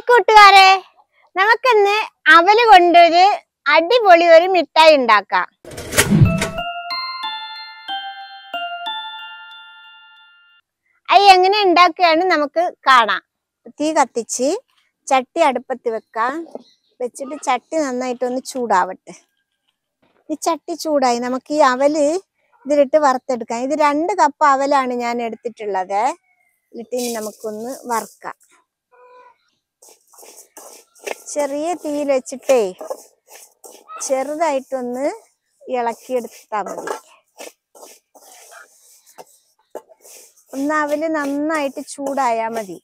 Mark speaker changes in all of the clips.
Speaker 1: Hi കൂട്ടുകാരെ നമുക്കിന്ന് അവല് കൊണ്ടൊരു അടിപൊളി ഒരു മിഠായി ഉണ്ടാക്കാം അത് എങ്ങനെ ഉണ്ടാക്കുകയാണ് നമുക്ക് കാണാം തീ കത്തിച്ച് ചട്ടി അടുപ്പത്ത് വെക്കാം വെച്ചിട്ട് ചട്ടി നന്നായിട്ടൊന്ന് ചൂടാവട്ടെ ഈ ചട്ടി ചൂടായി നമുക്ക് ഈ അവല് ഇതിലിട്ട് വറുത്തെടുക്കാം ഇത് രണ്ട് കപ്പ് അവലാണ് ഞാൻ എടുത്തിട്ടുള്ളത് എന്നിട്ട് ഇനി നമുക്കൊന്ന് വറുക്കാം ചെറിയ തീയിൽ വെച്ചിട്ടേ ചെറുതായിട്ടൊന്ന് ഇളക്കിയെടുത്താൽ മതി ഒന്ന് അവല് നന്നായിട്ട് ചൂടായാ മതി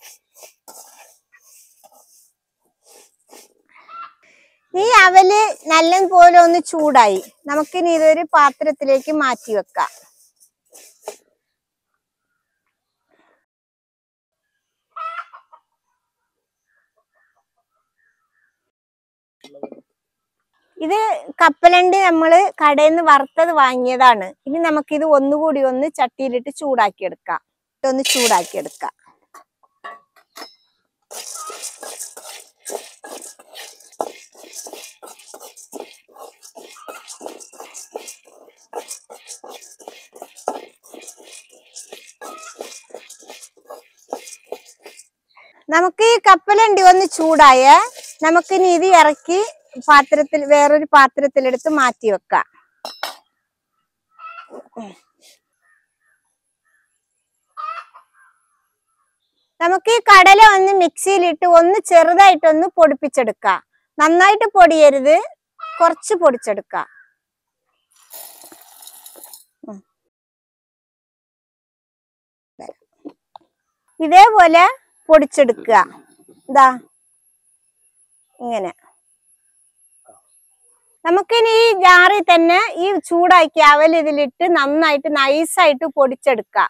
Speaker 1: ഈ അവല് നല്ലതുപോലെ ഒന്ന് ചൂടായി നമുക്കിനി ഇതൊരു പാത്രത്തിലേക്ക് മാറ്റി വെക്കാം ഇത് കപ്പലണ്ടി നമ്മള് കടയിൽ നിന്ന് വറുത്തത് വാങ്ങിയതാണ് ഇനി നമുക്കിത് ഒന്നുകൂടി ഒന്ന് ചട്ടിയിലിട്ട് ചൂടാക്കി എടുക്കാം ഒന്ന് ചൂടാക്കി എടുക്കാം നമുക്ക് ഈ കപ്പലണ്ടി ഒന്ന് ചൂടായ നമുക്കിനി ഇത് ഇറക്കി പാത്രത്തിൽ വേറൊരു പാത്രത്തിലെടുത്ത് മാറ്റി വെക്കാം നമുക്ക് ഈ കടല ഒന്ന് മിക്സിയിലിട്ട് ഒന്ന് ചെറുതായിട്ടൊന്ന് പൊടിപ്പിച്ചെടുക്കാം നന്നായിട്ട് പൊടിയരുത് കുറച്ച് പൊടിച്ചെടുക്കാം ഉം. ഇതേപോലെ പൊടിച്ചെടുക്കുക ഇതാ ഇങ്ങനെ നമുക്കിനി ഈ ജാറിൽ തന്നെ ഈ ചൂടാക്കി അവൽ ഇതിലിട്ട് നന്നായിട്ട് നൈസായിട്ട് പൊടിച്ചെടുക്കാം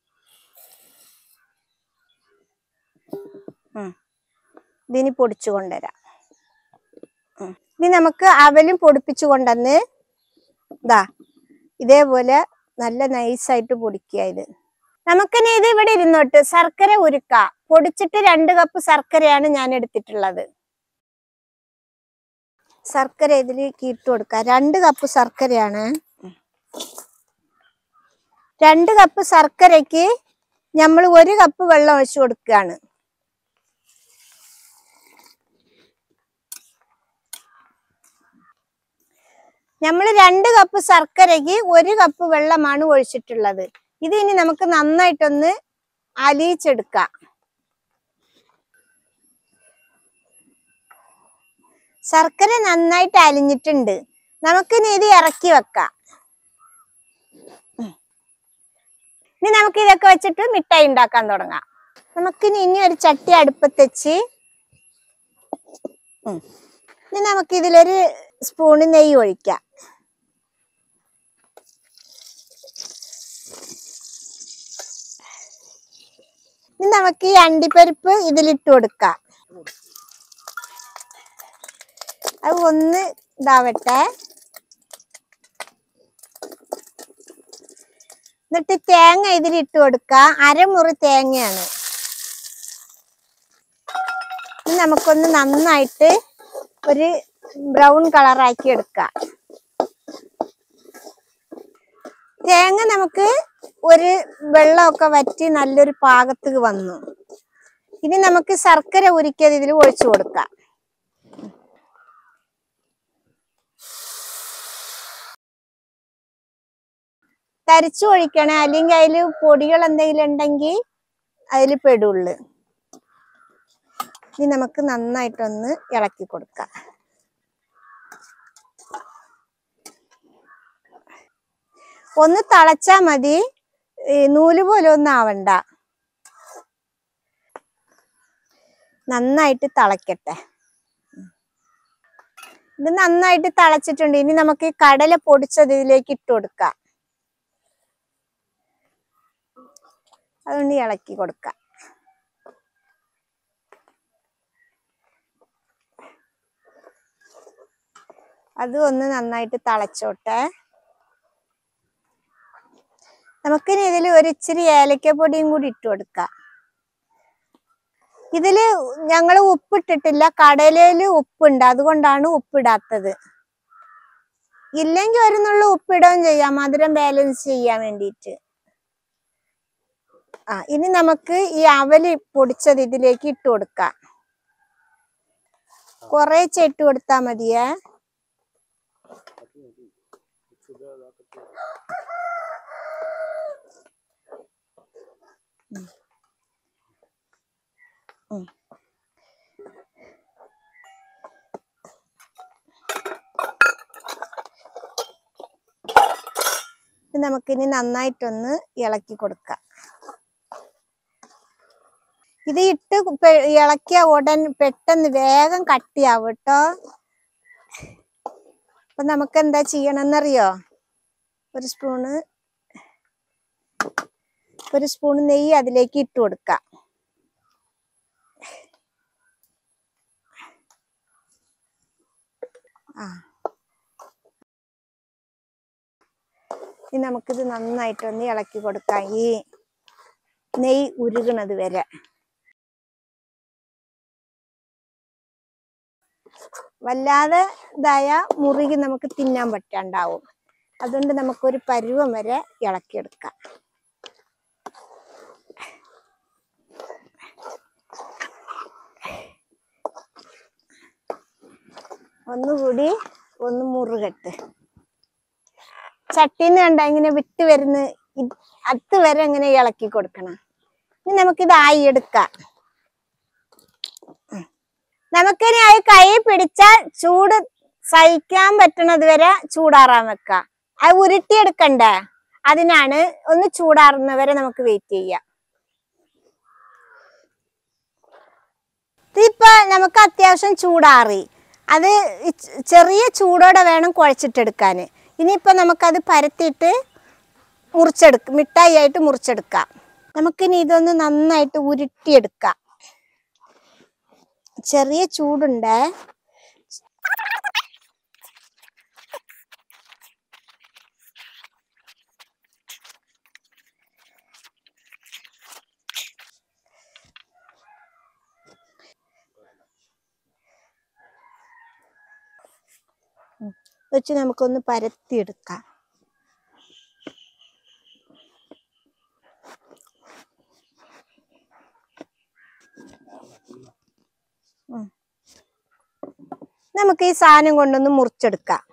Speaker 1: ഉം. ഇതിനി പൊടിച്ചു കൊണ്ടുവരാം ഉം. ഇനി നമുക്ക് അവലും പൊടിപ്പിച്ചു കൊണ്ടുവന്ന് ഇതാ ഇതേപോലെ നല്ല നൈസായിട്ട് പൊടിക്കുക ഇത് നമുക്കിനി ഇത് ഇവിടെ ഇരുന്നോട്ട് ശർക്കര ഉരുക്ക പൊടിച്ചിട്ട് രണ്ട് കപ്പ് ശർക്കരയാണ് ഞാൻ എടുത്തിട്ടുള്ളത് ശർക്കര ഇതിലേക്ക് ഇട്ട് കൊടുക്കാം രണ്ട് കപ്പ് ശർക്കരയാണ് രണ്ട് കപ്പ് ശർക്കരയ്ക്ക് നമ്മൾ ഒരു കപ്പ് വെള്ളം ഒഴിച്ചു കൊടുക്കുകയാണ് നമ്മൾ രണ്ട് കപ്പ് ശർക്കരയ്ക്ക് ഒരു കപ്പ് വെള്ളമാണ് ഒഴിച്ചിട്ടുള്ളത് ഇത് ഇനി നമുക്ക് നന്നായിട്ടൊന്ന് അലിയിച്ചെടുക്കാം ശർക്കര നന്നായിട്ട് അലിഞ്ഞിട്ടുണ്ട് നമുക്കിനി ഇത് ഇറക്കി വെക്കാം ഉം. ഇനി നമുക്ക് ഇതൊക്കെ വെച്ചിട്ട് മിഠായി ഉണ്ടാക്കാൻ തുടങ്ങാം നമുക്കിനി ഇനി ഒരു ചട്ടി അടുപ്പത്ത് വെച്ച് ഉം. ഇനി നമുക്ക് ഇതിലൊരു സ്പൂണ് നെയ്യ് ഒഴിക്കാം ഇനി നമുക്ക് ഈ അണ്ടിപ്പരിപ്പ് ഇതിലിട്ട് കൊടുക്കാം അത് ഒന്ന് ഇതാവട്ടെ എന്നിട്ട് തേങ്ങ ഇതിലിട്ട് കൊടുക്ക അരമുറി തേങ്ങയാണ് ഇനി നമുക്കൊന്ന് നന്നായിട്ട് ഒരു ബ്രൗൺ കളറാക്കി എടുക്കാം തേങ്ങ നമുക്ക് ഒരു വെള്ളമൊക്കെ വറ്റി നല്ലൊരു പാകത്ത് വന്നു ഇനി നമുക്ക് ശർക്കര ഉരുക്കിയത് ഇതിൽ ഒഴിച്ചു കൊടുക്കാം തരിച്ചു ഒഴിക്കണേ അല്ലെങ്കിൽ അതിൽ പൊടികൾ എന്തെങ്കിലും ഉണ്ടെങ്കിൽ അതിൽ പെടുള്ളു ഇനി നമുക്ക് നന്നായിട്ടൊന്ന് ഇളക്കി കൊടുക്കാം ഒന്ന് തളച്ചാ മതി ഈ നൂല് പോലെ ഒന്നും ആവണ്ട നന്നായിട്ട് തിളക്കട്ടെ ഇത് നന്നായിട്ട് തിളച്ചിട്ടുണ്ട് ഇനി നമുക്ക് ഈ കടല പൊടിച്ചത് ഇതിലേക്ക് ഇട്ട് കൊടുക്കാം അതുകൊണ്ട് ഇളക്കി കൊടുക്കാം അത് ഒന്ന് നന്നായിട്ട് തിളച്ചോട്ടെ നമുക്കിനി ഇതിൽ ഒരു ഇച്ചിരി ഏലക്കപ്പൊടിയും കൂടി ഇട്ട് കൊടുക്കാം ഇതില് ഞങ്ങൾ ഉപ്പിട്ടിട്ടില്ല കടലയില് ഉപ്പുണ്ട് അതുകൊണ്ടാണ് ഉപ്പിടാത്തത് ഇല്ലെങ്കിൽ ഒരു നുള്ള ഉപ്പിടുകയും ചെയ്യാം മധുരം ബാലൻസ് ചെയ്യാൻ വേണ്ടിയിട്ട് ആ ഇനി നമുക്ക് ഈ അവല് പൊടിച്ചത് ഇതിലേക്ക് ഇട്ട് കൊടുക്കാം കുറേശ്ശെ ഇട്ട് കൊടുത്താ മതിയേ ഉം. ഉം. ഇത് നമുക്കിനി നന്നായിട്ടൊന്ന് ഇളക്കി കൊടുക്കാം ഇത് ഇട്ട് പെ- ഇളക്കിയ ഉടൻ പെട്ടെന്ന് വേഗം കട്ടിയാവും കേട്ടോ അപ്പൊ നമുക്ക് എന്താ ചെയ്യണമെന്നറിയോ ഒരു സ്പൂണ് ഒരു സ്പൂൺ നെയ്യ് അതിലേക്ക് ഇട്ട് കൊടുക്കാം ആ ഇനി നമുക്കിത് നന്നായിട്ടൊന്ന് ഇളക്കി കൊടുക്കാം ഈ നെയ്യ് ഉരുകണത് വരെ വല്ലാതെ ഇതായ മുറുകി നമുക്ക് തിന്നാൻ പറ്റാണ്ടാവും അതുകൊണ്ട് നമുക്കൊരു പരുവം വരെ ഇളക്കിയെടുക്കാം ഒന്നുകൂടി ഒന്ന് മുറുകട്ട് ചട്ടിന്ന് കണ്ട ഇങ്ങനെ വിട്ട് വരുന്ന ഇ- അത്ത് വരെ ഇങ്ങനെ ഇളക്കി കൊടുക്കണം ഇനി നമുക്കിത് ആയി എടുക്കാം ഉം. നമുക്കിനി അത് കൈ പിടിച്ചാൽ ചൂട് സഹിക്കാൻ പറ്റണത് വരെ ചൂടാറാൻ വെക്കാം അത് ഉരുട്ടിയെടുക്കണ്ടേ അതിനാണ് ഒന്ന് ചൂടാറുന്നവരെ നമുക്ക് വെയിറ്റ് ചെയ്യാം ഇതിപ്പോ നമുക്ക് അത്യാവശ്യം ചൂടാറി അത് ഈ ചെ- ചെറിയ ചൂടോടെ വേണം കുഴച്ചിട്ടെടുക്കാൻ ഇനിയിപ്പോൾ നമുക്കത് പരത്തിയിട്ട് മുറിച്ചെടുക്ക മിഠായി ആയിട്ട് മുറിച്ചെടുക്കാം നമുക്കിനി ഇതൊന്ന് നന്നായിട്ട് ഉരുട്ടിയെടുക്കാം ചെറിയ ചൂടുണ്ടേ വെച്ച് നമുക്കൊന്ന് പരത്തിയെടുക്കാം ഉം. നമുക്ക് ഈ സാധനം കൊണ്ടൊന്ന് മുറിച്ചെടുക്കാം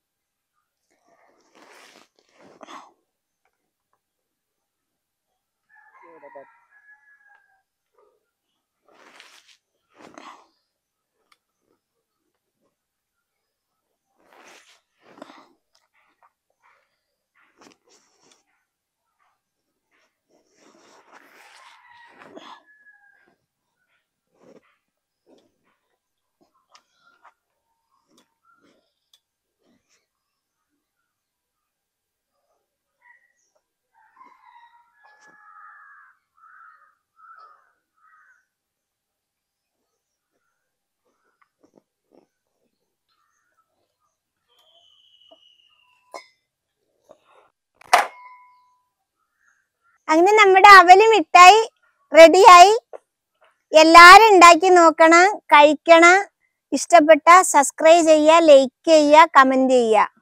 Speaker 1: അങ്ങനെ നമ്മുടെ അവല് മിഠായി റെഡിയായി എല്ലാരും ഉണ്ടാക്കി നോക്കണം കഴിക്കണം ഇഷ്ടപ്പെട്ട സബ്സ്ക്രൈബ് ചെയ്യുക ലൈക്ക് ചെയ്യുക കമന്റ് ചെയ്യുക